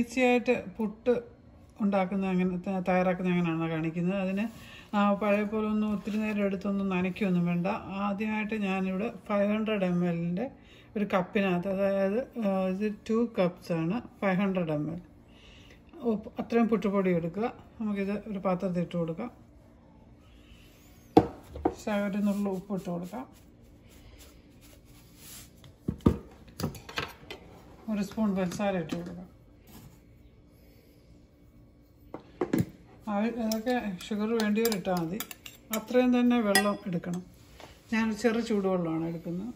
Easy ആയിട്ട് പുട്ട് ഉണ്ടാക്കുന്ന അങ്ങനെ ത- തയ്യാറാക്കുന്ന എങ്ങനെയാണെന്ന് കാണിക്കുന്നത് അതിന് ആ, പഴയ പോലെ ഒന്നും ഒത്തിരി നേരം എടുത്തൊന്നും നനയ്ക്കൊന്നും വേണ്ട ആദ്യമായിട്ട് ഞാനിവിടെ ഫൈവ് ഹൺഡ്രഡ് എം എല്ലിൻ്റെ ഒരു കപ്പിനകത്ത് അതായത് ആ, ഇത് ടു കപ്സ് ആണ് ഫൈവ് ഹൺഡ്രഡ് എം എൽ അത്രയും പുട്ടുപൊടി എടുക്കുക നമുക്കിത് ഒരു പാത്രത്തിൽ ഇട്ട് കൊടുക്കാം ശ- ഒരു നുള്ളു ഉപ്പ് ഇട്ട് കൊടുക്കാം ഒരു സ്പൂൺ പഞ്ചസാര ഇട്ട് കൊടുക്കാം ആവി- അതൊക്കെ ഷുഗർ വേണ്ടിയവർ ഇട്ടാൽ മതി അത്രയും തന്നെ വെള്ളം എടുക്കണം ഞാൻ ചെറു ചൂടുവെള്ളമാണ് എടുക്കുന്നത്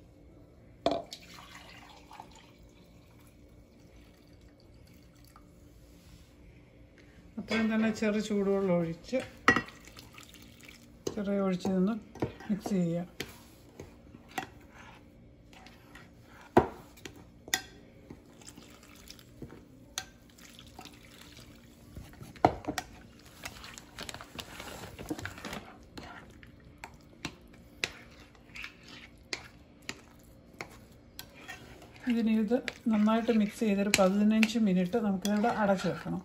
അത്രയും തന്നെ ചെറു ചൂടുവെള്ളം ഒഴിച്ച് ചെറിയ ഒഴിച്ച് നിന്ന് മിക്സ് ചെയ്യുക ഇതിന് ഇത് നന്നായിട്ട് മിക്സ് ചെയ്തൊരു പതിനഞ്ച് മിനിറ്റ് നമുക്കിവിടെ അടച്ചു വെക്കണം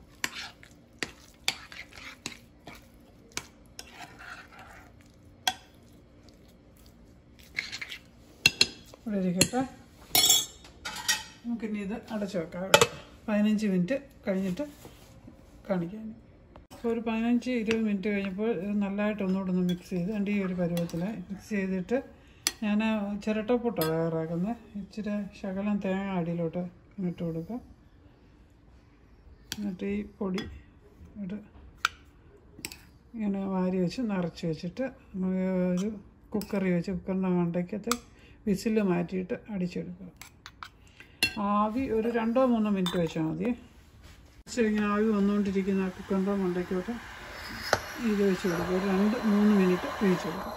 ഇവിടെ ഇരിക്കട്ടെ നമുക്കിനി ഇത് അടച്ചു വെക്കാം ഇവിടെ പതിനഞ്ച് മിനിറ്റ് കഴിഞ്ഞിട്ട് കാണിക്കാൻ അപ്പോൾ ഒരു പതിനഞ്ച് ഇരുപത് മിനിറ്റ് കഴിഞ്ഞപ്പോൾ ഇത് നല്ലതായിട്ട് ഒന്നുകൂടെ ഒന്ന് മിക്സ് ചെയ്ത് എൻ്റെ ഈ ഒരു പരുവത്തിൽ മിക്സ് ചെയ്തിട്ട് ഞാൻ ചിരട്ടപ്പൊട്ടാണ് തയ്യാറാക്കുന്നത് ഇച്ചിരി ശകലം തേങ്ങ അടിയിലോട്ട് ഇട്ട് കൊടുക്കുക എന്നിട്ട് ഈ പൊടി ഇട്ട് ഇങ്ങനെ വാരി വെച്ച് നിറച്ച് വെച്ചിട്ട് നമുക്ക് ഒരു കുക്കറി വെച്ച് കുക്കറിൻ്റെ മണ്ടയ്ക്കത്ത് വിസിൽ മാറ്റിയിട്ട് അടിച്ചെടുക്കുക ആവി ഒരു രണ്ടോ മൂന്നോ മിനിറ്റ് വെച്ചാൽ മതി പക്ഷേ ഇങ്ങനെ ആവി വന്നുകൊണ്ടിരിക്കുന്ന ആ കുക്കറിൻ്റെ മണ്ടയ്ക്കോട്ട് ഇത് വെച്ച് കൊടുക്കുക ഒരു രണ്ട് മൂന്ന് മിനിറ്റ് വേവിച്ച് കൊടുക്കുക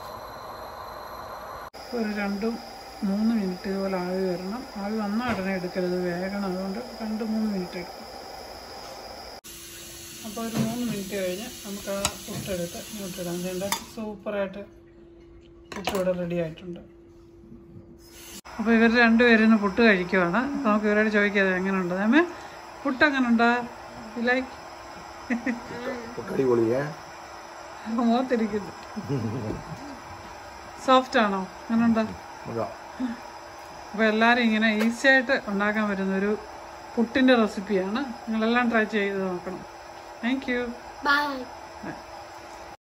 ഒരു രണ്ടും മൂന്ന് മിനിറ്റ് ഇതുപോലെ ആവി വരണം ആവി വന്നാൽ ഉടനെ എടുക്കരുത് വേഗണം അതുകൊണ്ട് രണ്ട് മൂന്ന് മിനിറ്റ് എടുക്കും അപ്പോൾ ഒരു മൂന്ന് മിനിറ്റ് കഴിഞ്ഞ് നമുക്ക് ആ പുട്ടെടുത്ത് ഇങ്ങോട്ടിടാം ഇതിൻ്റെ സൂപ്പറായിട്ട് പുട്ട് ഇവിടെ റെഡി ആയിട്ടുണ്ട് അപ്പോൾ ഇവർ രണ്ടുപേരും ഇന്ന് പുട്ട് കഴിക്കുവാണ് അപ്പോൾ നമുക്ക് ഇവരോട് ചോദിക്കാതെ എങ്ങനെയുണ്ട് അമ്മേ പുട്ട് എങ്ങനെയുണ്ടാ ലൈക്ക് അടിപൊളിയേ മുഖത്തിരിക്കുന്നു സോഫ്റ്റ് ആണോ എങ്ങനെയുണ്ട് അതാ അപ്പോൾ എല്ലാവരും ഇങ്ങനെ ഈസി ആയിട്ട് ഉണ്ടാക്കാൻ പറ്റുന്ന ഒരു പുട്ടിൻ്റെ റെസിപ്പിയാണ് നിങ്ങളെല്ലാം ട്രൈ ചെയ്ത് നോക്കണം താങ്ക് യു Bye. ബൈ